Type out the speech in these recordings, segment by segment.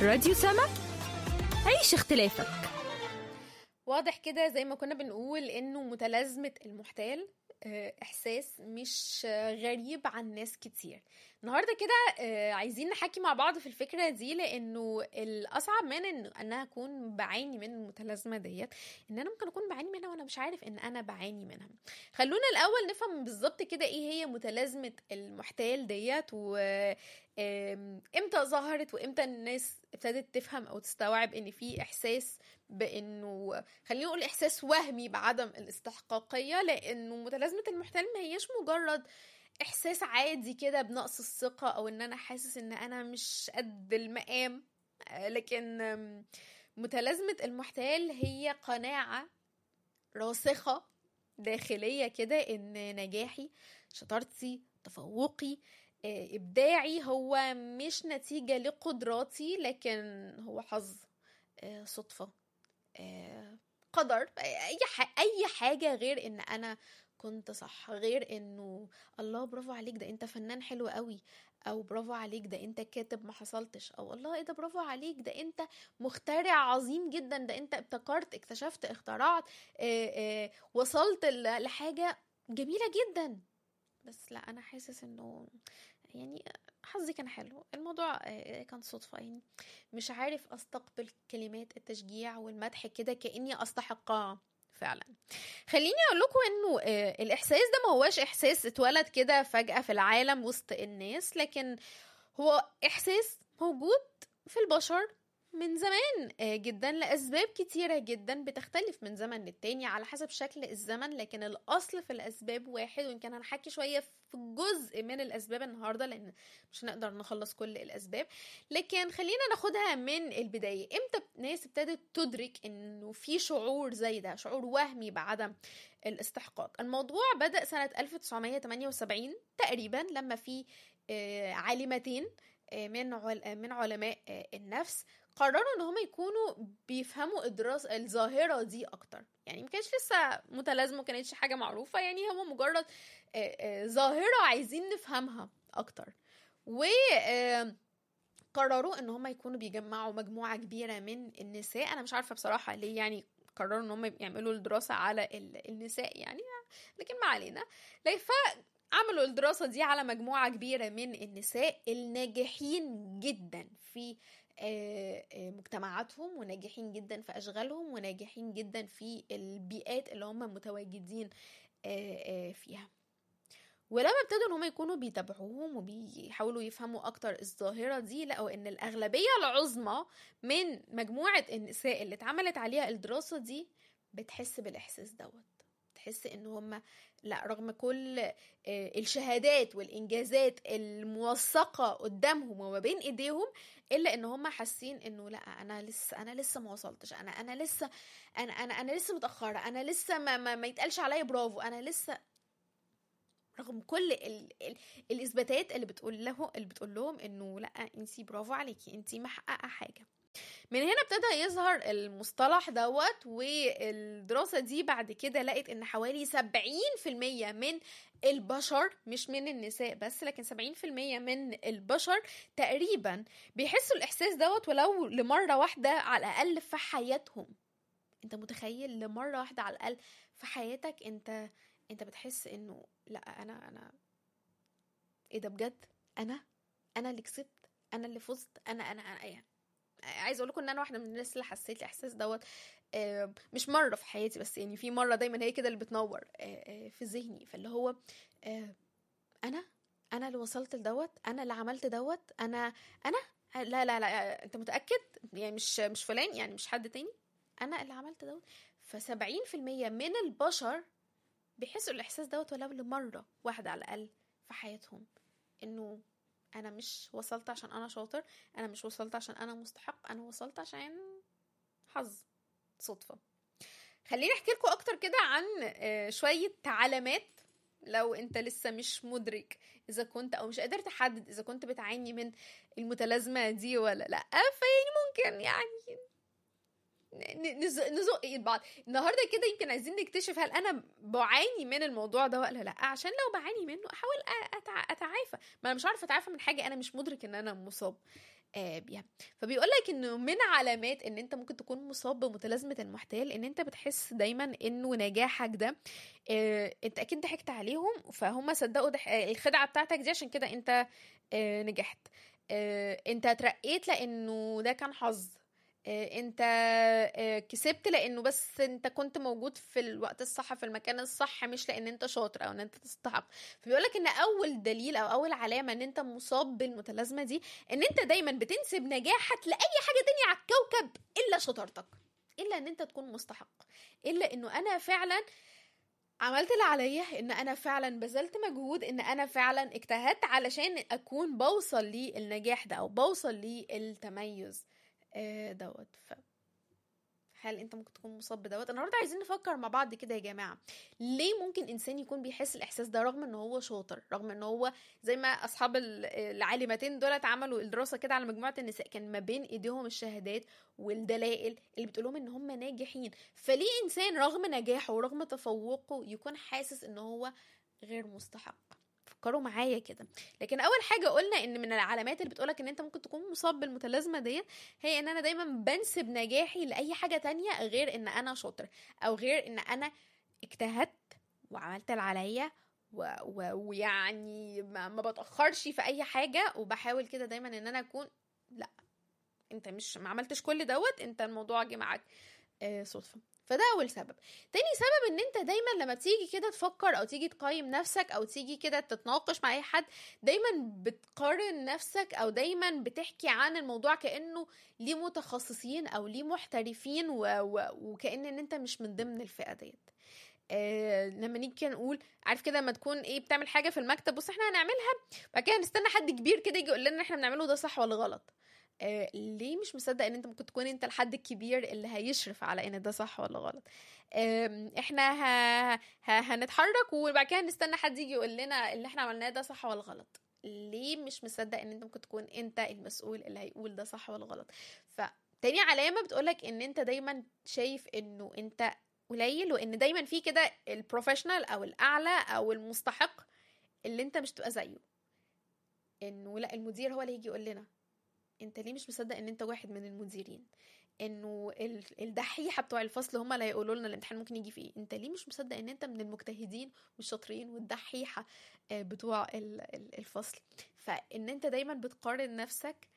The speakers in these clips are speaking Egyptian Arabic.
راديو سما عيش اختلافك واضح كده زي ما كنا بنقول انه متلازمة المحتال آه، احساس مش آه، غريب عن ناس كتير النهارده كده آه، عايزين نحكي مع بعض في الفكره دي لانه الاصعب من ان انا اكون بعاني من المتلازمه ديت ان انا ممكن اكون بعاني منها وانا مش عارف ان انا بعاني منها خلونا الاول نفهم بالظبط كده ايه هي متلازمه المحتال ديت و آم، امتى ظهرت وامتى الناس ابتدت تفهم او تستوعب ان في احساس بانه خلينا نقول احساس وهمي بعدم الاستحقاقيه لانه متلازمه المحتال ما هياش مجرد احساس عادي كده بنقص الثقه او ان انا حاسس ان انا مش قد المقام آه، لكن آم، متلازمه المحتال هي قناعه راسخه داخليه كده ان نجاحي شطارتي تفوقي آه، ابداعي هو مش نتيجه لقدراتي لكن هو حظ آه، صدفه آه، قدر اي ح- اي حاجه غير ان انا كنت صح غير انه الله برافو عليك ده انت فنان حلو قوي او برافو عليك ده انت كاتب ما حصلتش او الله ايه ده برافو عليك ده انت مخترع عظيم جدا ده انت ابتكرت اكتشفت اخترعت اه اه وصلت ل- لحاجه جميله جدا بس لا انا حاسس انه يعني حظي كان حلو الموضوع آه، كان صدفة يعني مش عارف استقبل كلمات التشجيع والمدح كده كاني استحقها فعلا خليني اقول لكم انه آه، الاحساس ده ما هواش احساس اتولد كده فجأة في العالم وسط الناس لكن هو احساس موجود في البشر من زمان آه، جدا لاسباب كتيره جدا بتختلف من زمن للتاني على حسب شكل الزمن لكن الاصل في الاسباب واحد ويمكن هنحكي شويه في جزء من الاسباب النهارده لان مش هنقدر نخلص كل الاسباب لكن خلينا ناخدها من البدايه امتى ناس ابتدت تدرك انه في شعور زي ده شعور وهمي بعدم الاستحقاق الموضوع بدا سنه 1978 تقريبا لما في آه، عالمتين آه، من عل- من علماء آه، النفس قرروا ان هم يكونوا بيفهموا الدراسة الظاهرة دي اكتر يعني ما كانش لسه متلازمة ما كانتش حاجة معروفة يعني هو مجرد آه، آه، ظاهرة عايزين نفهمها اكتر و آه، قرروا ان هم يكونوا بيجمعوا مجموعة كبيرة من النساء انا مش عارفة بصراحة ليه يعني قرروا ان هم يعملوا الدراسة على ال- النساء يعني لكن ما علينا لا، عملوا الدراسة دي على مجموعة كبيرة من النساء الناجحين جدا في آه، آه، مجتمعاتهم وناجحين جدا في أشغالهم وناجحين جدا في البيئات اللي هم متواجدين آه، آه، فيها ولما ابتدوا ان هم يكونوا بيتابعوهم وبيحاولوا يفهموا اكتر الظاهرة دي لقوا ان الاغلبية العظمى من مجموعة النساء اللي اتعملت عليها الدراسة دي بتحس بالاحساس دوت تحس ان هم لا رغم كل آه، الشهادات والانجازات الموثقه قدامهم وما بين ايديهم الا ان هم حاسين انه لا انا لسه انا لسه ما وصلتش انا انا لسه انا انا انا لسه متاخره انا لسه ما ما, ما يتقالش عليا برافو انا لسه رغم كل ال ال الاثباتات اللي بتقول له اللي بتقول لهم انه لا انتي برافو عليكي انتي محققه حاجه من هنا ابتدى يظهر المصطلح دوت والدراسة دي بعد كده لقت ان حوالي 70% من البشر مش من النساء بس لكن 70% من البشر تقريبا بيحسوا الاحساس دوت ولو لمرة واحدة على الاقل في حياتهم انت متخيل لمرة واحدة على الاقل في حياتك انت انت بتحس انه لا انا انا ايه ده بجد انا انا اللي كسبت انا اللي فزت انا انا, أنا يعني عايزه اقول لكم ان انا واحده من الناس اللي حسيت الاحساس دوت آه، مش مره في حياتي بس يعني في مره دايما هي كده اللي بتنور آه، آه، في ذهني فاللي هو آه، انا انا اللي وصلت لدوت انا اللي عملت دوت انا انا لا لا لا آه، انت متاكد يعني مش مش فلان يعني مش حد تاني انا اللي عملت دوت ف70% من البشر بيحسوا الاحساس دوت ولو لمره واحده على الاقل في حياتهم انه انا مش وصلت عشان انا شاطر انا مش وصلت عشان انا مستحق انا وصلت عشان حظ صدفة خليني احكي لكم اكتر كده عن آه، شوية علامات لو انت لسه مش مدرك اذا كنت او مش قادر تحدد اذا كنت بتعاني من المتلازمة دي ولا لا فيعني ممكن يعني ن- نز- نزق ايد بعض النهارده كده يمكن عايزين نكتشف هل انا بعاني من الموضوع ده ولا لا عشان لو بعاني منه احاول أ- أتع- اتعافى ما انا مش عارفه اتعافى من حاجه انا مش مدرك ان انا مصاب آه، بيها فبيقول لك انه من علامات ان انت ممكن تكون مصاب بمتلازمه المحتال ان انت بتحس دايما انه نجاحك ده آه، انت اكيد ضحكت عليهم فهم صدقوا دح... آه، الخدعه بتاعتك دي عشان كده انت آه، نجحت آه، انت اترقيت لانه ده كان حظ آه، انت آه، كسبت لانه بس انت كنت موجود في الوقت الصح في المكان الصح مش لان انت شاطر او ان انت تستحق فبيقول لك ان اول دليل او اول علامه ان انت مصاب بالمتلازمه دي ان انت دايما بتنسب نجاحك لاي حاجه تانية على الكوكب الا شطارتك الا ان انت تكون مستحق الا انه انا فعلا عملت اللي عليا ان انا فعلا بذلت مجهود ان انا فعلا اجتهدت علشان اكون بوصل للنجاح ده او بوصل للتميز آه، دوت ف هل انت ممكن تكون مصاب بدوت النهارده عايزين نفكر مع بعض كده يا جماعه ليه ممكن انسان يكون بيحس الاحساس ده رغم ان هو شاطر رغم ان هو زي ما اصحاب ال- العالمتين دولت عملوا الدراسه كده على مجموعه النساء كان ما بين ايديهم الشهادات والدلائل اللي بتقولهم ان هم ناجحين فليه انسان رغم نجاحه ورغم تفوقه يكون حاسس ان هو غير مستحق فكروا معايا كده لكن اول حاجه قلنا ان من العلامات اللي بتقولك ان انت ممكن تكون مصاب بالمتلازمه ديت هي ان انا دايما بنسب نجاحي لاي حاجه تانية غير ان انا شاطر او غير ان انا اجتهدت وعملت اللي عليا و... و... ويعني ما... ما بتاخرش في اي حاجه وبحاول كده دايما ان انا اكون لا انت مش ما عملتش كل دوت انت الموضوع جه معاك آه صدفه فده اول سبب تاني سبب ان انت دايما لما بتيجي كده تفكر او تيجي تقيم نفسك او تيجي كده تتناقش مع اي حد دايما بتقارن نفسك او دايما بتحكي عن الموضوع كانه ليه متخصصين او ليه محترفين و... و... وكأن ان انت مش من ضمن الفئه ديت آه لما نيجي كده نقول عارف كده لما تكون ايه بتعمل حاجه في المكتب بص احنا هنعملها بعد كده نستنى حد كبير كده يجي يقول لنا احنا بنعمله ده صح ولا غلط آه ليه مش مصدق ان انت ممكن تكون انت الحد الكبير اللي هيشرف على ان ده صح ولا غلط آم، احنا ه... ه... هنتحرك وبعد كده نستنى حد يجي يقول لنا اللي احنا عملناه ده صح ولا غلط ليه مش مصدق ان انت ممكن تكون انت المسؤول اللي هيقول ده صح ولا غلط فتاني علامه بتقولك ان انت دايما شايف انه انت قليل وان دايما في كده البروفيشنال او الاعلى او المستحق اللي انت مش تبقى زيه انه لا المدير هو اللي يجي يقول لنا انت ليه مش مصدق ان انت واحد من المديرين انه ال- الدحيحه بتوع الفصل هم اللي هيقولوا لنا الامتحان ممكن يجي فيه انت ليه مش مصدق ان انت من المجتهدين والشاطرين والدحيحه آه، بتوع ال- ال- الفصل فان انت دايما بتقارن نفسك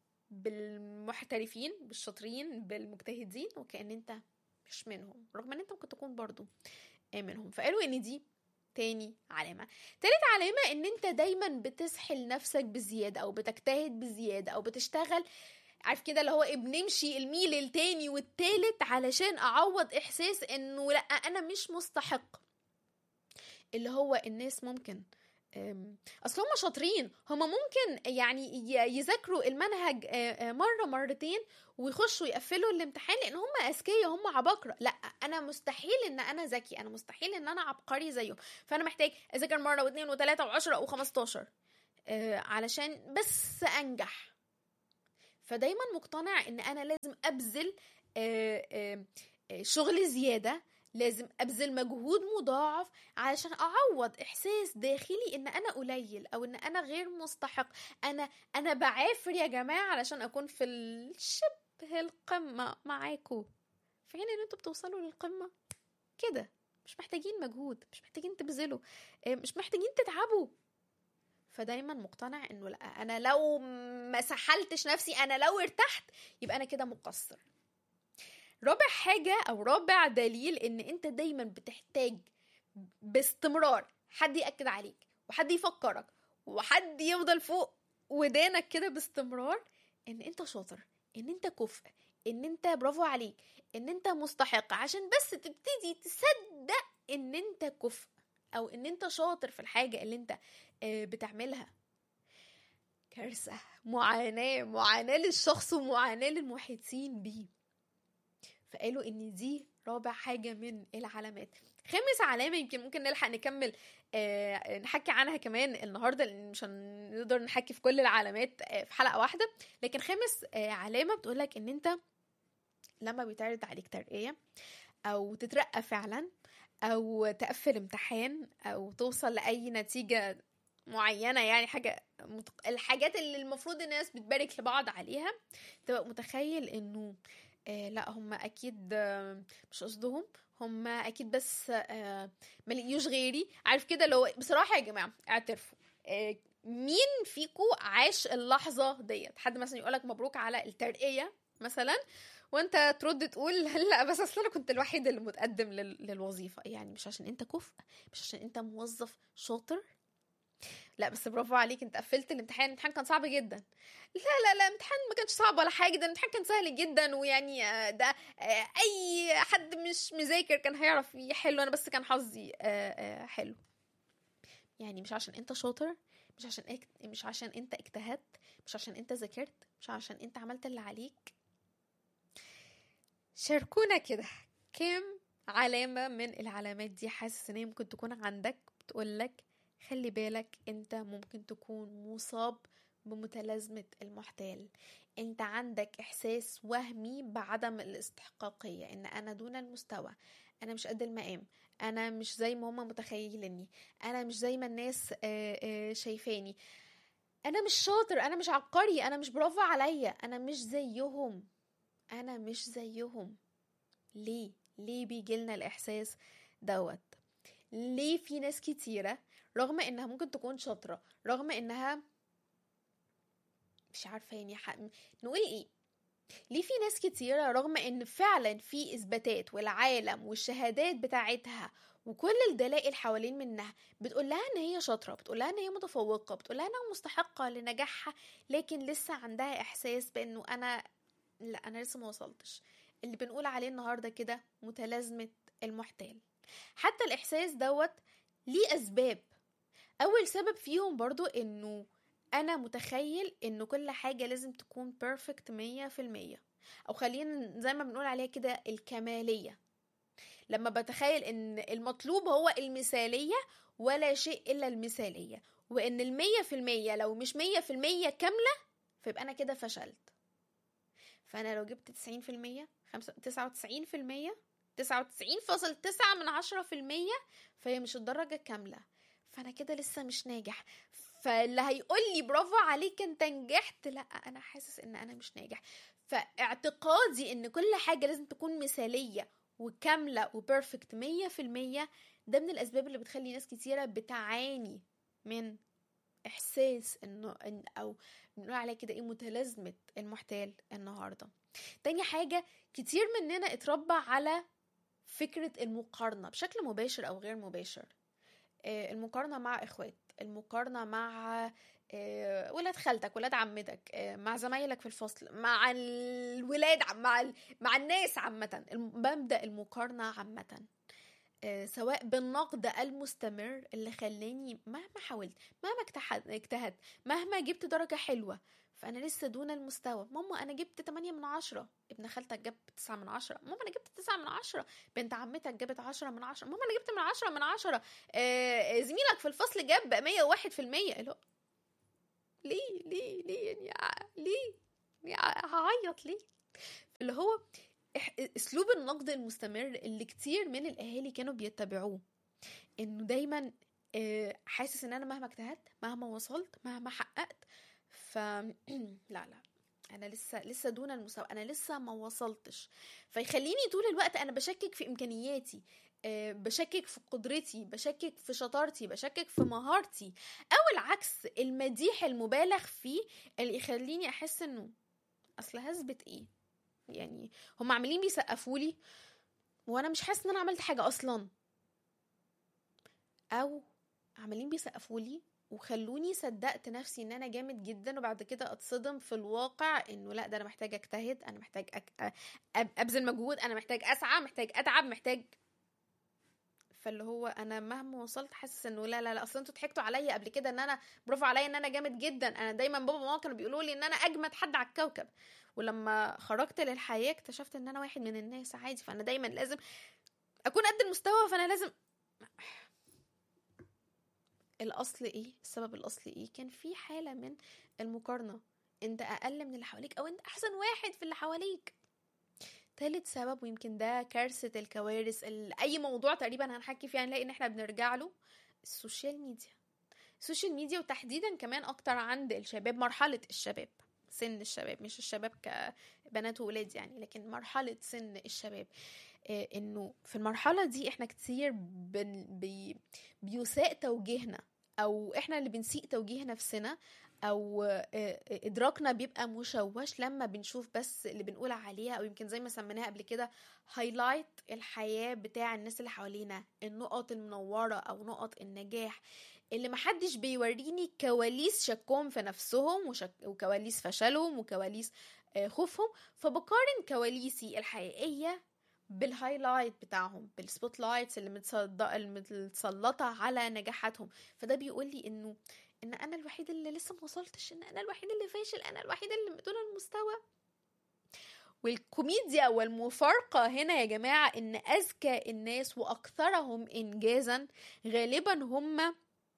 بالمحترفين بالشاطرين بالمجتهدين وكأن انت مش منهم رغم ان انت ممكن تكون برضو آه، منهم فقالوا ان دي تاني علامة تالت علامة ان انت دايما بتسحل نفسك بزيادة او بتجتهد بزيادة او بتشتغل عارف كده اللي هو ايه بنمشي الميل التاني والتالت علشان اعوض احساس انه لا انا مش مستحق اللي هو الناس ممكن أم، اصل هم شاطرين هم ممكن يعني ي- يذاكروا المنهج آه، آه، مره مرتين ويخشوا يقفلوا الامتحان لان هم اذكياء هم عباقره لا انا مستحيل ان انا ذكي انا مستحيل ان انا عبقري زيهم فانا محتاج اذاكر مره واثنين وثلاثه وعشرة وخمستاشر آه، علشان بس انجح فدايما مقتنع ان انا لازم ابذل آه، آه، آه، شغل زياده لازم ابذل مجهود مضاعف علشان اعوض احساس داخلي ان انا قليل او ان انا غير مستحق انا انا بعافر يا جماعه علشان اكون في الشبه القمه معاكم في حين ان انتوا بتوصلوا للقمه كده مش محتاجين مجهود مش محتاجين تبذلوا آه، مش محتاجين تتعبوا فدايما مقتنع انه لا انا لو ما سحلتش نفسي انا لو ارتحت يبقى انا كده مقصر رابع حاجة أو رابع دليل إن أنت دايما بتحتاج باستمرار حد يأكد عليك وحد يفكرك وحد يفضل فوق ودانك كده باستمرار إن أنت شاطر إن أنت كفء إن أنت برافو عليك إن أنت مستحق عشان بس تبتدي تصدق إن أنت كفء أو إن أنت شاطر في الحاجة اللي أنت آه، بتعملها كارثة معاناة معاناة للشخص ومعاناة للمحيطين بيه فقالوا ان دي رابع حاجه من العلامات خامس علامه يمكن ممكن نلحق نكمل آه نحكي عنها كمان النهارده لان مش هنقدر نحكي في كل العلامات آه في حلقه واحده لكن خامس آه علامه بتقول لك ان انت لما بيتعرض عليك ترقيه او تترقى فعلا او تقفل امتحان او توصل لاي نتيجه معينه يعني حاجه متق... الحاجات اللي المفروض الناس بتبارك لبعض عليها تبقى متخيل انه آه لا هم اكيد آه مش قصدهم هم اكيد بس آه ما لقيوش غيري عارف كده لو بصراحه يا جماعه اعترفوا آه مين فيكو عاش اللحظه ديت حد مثلا يقولك مبروك على الترقيه مثلا وانت ترد تقول لا بس اصل انا كنت الوحيد اللي متقدم لل... للوظيفه يعني مش عشان انت كفء مش عشان انت موظف شاطر لا بس برافو عليك انت قفلت الامتحان الامتحان كان صعب جدا لا لا لا الامتحان ما كانش صعب ولا حاجه ده الامتحان كان سهل جدا ويعني آه، ده آه، اي حد مش مذاكر كان هيعرف يحل انا بس كان حظي آه، آه، حلو يعني مش عشان انت شاطر مش عشان اك... مش عشان انت اجتهدت مش عشان انت ذاكرت مش عشان انت عملت اللي عليك شاركونا كده كم علامة من العلامات دي حاسس ان هي ممكن تكون عندك بتقولك خلي بالك انت ممكن تكون مصاب بمتلازمة المحتال انت عندك احساس وهمي بعدم الاستحقاقية ان انا دون المستوى انا مش قد المقام انا مش زي ما هما متخيليني انا مش زي ما الناس آه، آه، شايفاني انا مش شاطر انا مش عبقري انا مش برافو عليا انا مش زيهم انا مش زيهم ليه ليه بيجيلنا الاحساس دوت ليه في ناس كتيره رغم انها ممكن تكون شاطره رغم انها مش عارفه يعني ح... نقول ايه ليه في ناس كتيرة رغم ان فعلا في اثباتات والعالم والشهادات بتاعتها وكل الدلائل حوالين منها بتقول لها ان هي شاطرة بتقول لها ان هي متفوقة بتقول لها انها مستحقة لنجاحها لكن لسه عندها احساس بانه انا لا انا لسه ما وصلتش اللي بنقول عليه النهارده كده متلازمة المحتال حتى الاحساس دوت ليه اسباب اول سبب فيهم برضو انه انا متخيل انه كل حاجة لازم تكون بيرفكت مية في المية او خلينا زي ما بنقول عليها كده الكمالية لما بتخيل ان المطلوب هو المثالية ولا شيء الا المثالية وان المية في المية لو مش مية في المية كاملة فيبقى انا كده فشلت فانا لو جبت تسعين في المية تسعة وتسعين في المية تسعة وتسعين فاصل تسعة من عشرة في المية فهي مش الدرجة كاملة فانا كده لسه مش ناجح فاللي هيقول لي برافو عليك انت نجحت لا انا حاسس ان انا مش ناجح فاعتقادي ان كل حاجه لازم تكون مثاليه وكامله وبيرفكت مية في المية ده من الاسباب اللي بتخلي ناس كتيره بتعاني من احساس انه إن او بنقول عليه كده ايه متلازمه المحتال النهارده تاني حاجه كتير مننا اتربى على فكره المقارنه بشكل مباشر او غير مباشر آه، المقارنه مع اخوات المقارنه مع آه، ولاد خالتك ولاد عمتك آه، مع زمايلك في الفصل مع الولاد عم- مع ال- مع الناس عامه الم- مبدا المقارنه عامه آه، سواء بالنقد المستمر اللي خلاني مهما حاولت مهما اجتهد- اجتهدت مهما جبت درجة حلوة فأنا لسه دون المستوى ماما أنا جبت 8 من عشرة ابن خالتك جاب 9 من عشرة ماما أنا جبت 9 من عشرة بنت عمتك جابت 10 من عشرة ماما أنا جبت من عشرة من عشرة آه، زميلك في الفصل جاب 101 في المية اللي هو ليه ليه ليه يعني ع- ليه يعني هعيط ليه اللي هو إح- اسلوب النقد المستمر اللي كتير من الاهالي كانوا بيتبعوه انه دايما آه، حاسس ان انا مهما اجتهدت مهما وصلت مهما حققت ف لا لا انا لسه لسه دون المستوى انا لسه ما وصلتش فيخليني طول الوقت انا بشكك في امكانياتي آه، بشكك في قدرتي بشكك في شطارتي بشكك في مهارتي او العكس المديح المبالغ فيه اللي يخليني احس انه اصل هثبت ايه يعني هم عاملين بيسقفوا لي وانا مش حاسس ان انا عملت حاجه اصلا او عمالين بيسقفوا لي وخلوني صدقت نفسي ان انا جامد جدا وبعد كده اتصدم في الواقع انه لا ده انا محتاج اجتهد انا محتاج أك... أب... ابذل مجهود انا محتاج اسعى محتاج اتعب محتاج فاللي هو انا مهما وصلت حاسس انه لا لا لا اصل انتوا ضحكتوا عليا قبل كده ان انا برافو عليا ان انا جامد جدا انا دايما بابا وماما كانوا بيقولوا لي ان انا اجمد حد على الكوكب ولما خرجت للحياه اكتشفت ان انا واحد من الناس عادي فانا دايما لازم اكون قد المستوى فانا لازم الاصل ايه السبب الاصلي ايه كان في حاله من المقارنه انت اقل من اللي حواليك او انت احسن واحد في اللي حواليك تالت سبب ويمكن ده كارثة الكوارث ال- أي موضوع تقريبا هنحكي فيه هنلاقي إن إحنا بنرجع له السوشيال ميديا السوشيال ميديا وتحديدا كمان اكتر عند الشباب مرحله الشباب سن الشباب مش الشباب كبنات وولاد يعني لكن مرحله سن الشباب آه، انه في المرحله دي احنا كتير بن بي بيساء توجيهنا او احنا اللي بنسيء توجيه نفسنا او آه، آه، ادراكنا بيبقى مشوش لما بنشوف بس اللي بنقول عليها او يمكن زي ما سميناها قبل كده هايلايت الحياه بتاع الناس اللي حوالينا النقط المنوره او نقط النجاح اللي محدش بيوريني كواليس شكهم في نفسهم وشك... وكواليس فشلهم وكواليس آه، خوفهم فبقارن كواليسي الحقيقيه بالهايلايت بتاعهم بالسبوت لايتس اللي متصدقه المتسلطه على نجاحاتهم فده بيقول لي انه ان انا الوحيد اللي لسه ما وصلتش ان انا الوحيد اللي فاشل انا الوحيد اللي دون المستوى والكوميديا والمفارقة هنا يا جماعة ان اذكى الناس واكثرهم انجازا غالبا هم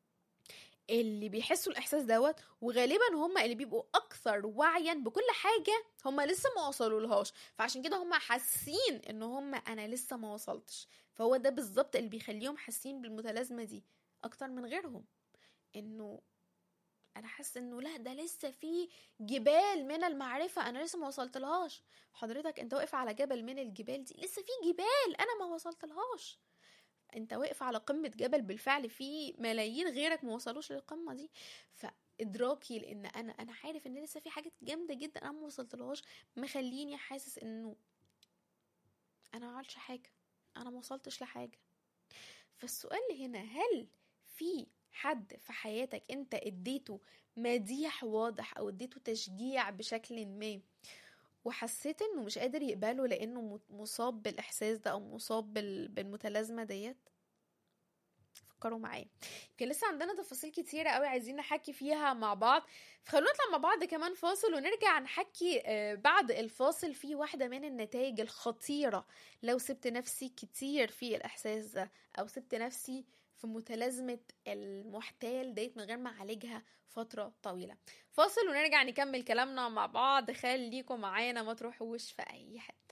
اللي بيحسوا الاحساس دوت وغالبا هم اللي بيبقوا اكثر وعيا بكل حاجه هم لسه ما وصلوا لهاش فعشان كده هم حاسين ان هم انا لسه ما وصلتش فهو ده بالظبط اللي بيخليهم حاسين بالمتلازمه دي اكتر من غيرهم انه انا حاسس انه لا ده لسه في جبال من المعرفه انا لسه ما وصلت لهاش حضرتك انت واقف على جبل من الجبال دي لسه في جبال انا ما وصلت لهاش انت واقف على قمة جبل بالفعل في ملايين غيرك ما وصلوش للقمة دي فادراكي لان انا انا عارف ان لسه في حاجات جامدة جدا انا ما وصلتلهاش مخليني حاسس انه انا ما عملتش حاجة انا ما وصلتش لحاجة فالسؤال هنا هل في حد في حياتك انت اديته مديح واضح او اديته تشجيع بشكل ما وحسيت انه مش قادر يقبله لانه مصاب بالاحساس ده او مصاب بالمتلازمه ديت فكروا معايا يمكن لسه عندنا تفاصيل كتيرة قوي عايزين نحكي فيها مع بعض فخلونا نطلع مع بعض كمان فاصل ونرجع نحكي بعد الفاصل في واحدة من النتائج الخطيرة لو سبت نفسي كتير في الإحساس ده أو سبت نفسي في متلازمة المحتال ديت من غير ما اعالجها فترة طويلة فاصل ونرجع نكمل كلامنا مع بعض خليكم معانا ما تروحوش في اي حتة